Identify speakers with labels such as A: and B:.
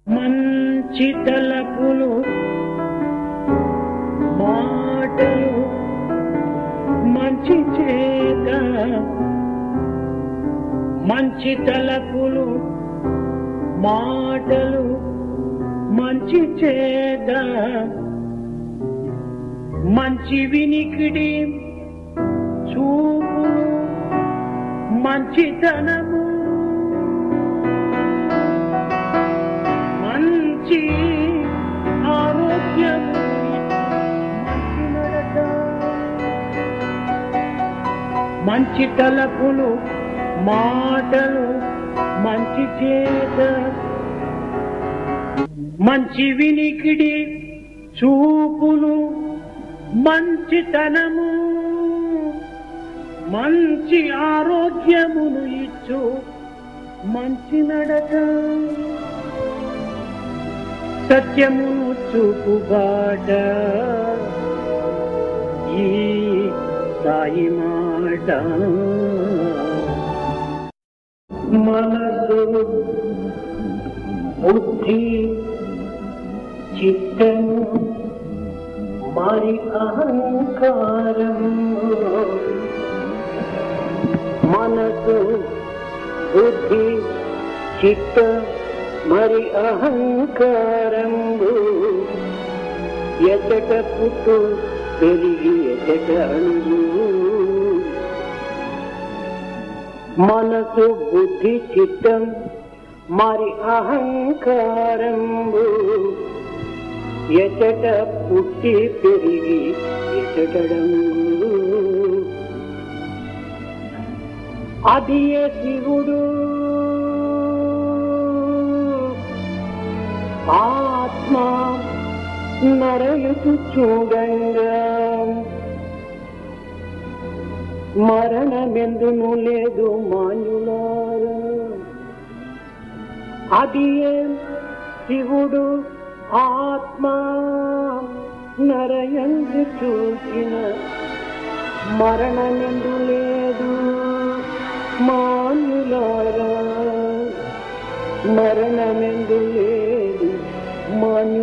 A: మంచి తలపులు మాటలు మంచి చేత మంచి తలపులు మాటలు మంచి చేత మంచి వినికిడి చూపులు మంచితనము మంచి ఆరోగ్యము మంచి నడక మంచి తలపులు మాటలు మంచి చేత మంచి వినికిడి చూపులు మంచితనము మంచి ఆరోగ్యమును ఇచ్చు మంచి నడక సత్యమును చూపుబాట ఈ సాయి మాట మనసు బుద్ధి చిత్తము మరి అహంకారం మనసు బుద్ధి చిత్త మరి అహంకారంబు ఎదట పుట్టు పెరిగి ఎదట అణువు మనసు బుద్ధి చిత్తం మరి అహంకారంబు ఎచట పుట్టి పెరిగి ఎచటడము అది ఏ శివుడు ఆత్మ నరయుతు చూడంగా మరణమెందును లేదు మాన్యులారా అది ఏ శివుడు ఆత్మ నరయందు చూసిన మరణమెందు లేదు మాన్యులారా మరణమెందు లేదు మాన్యులారా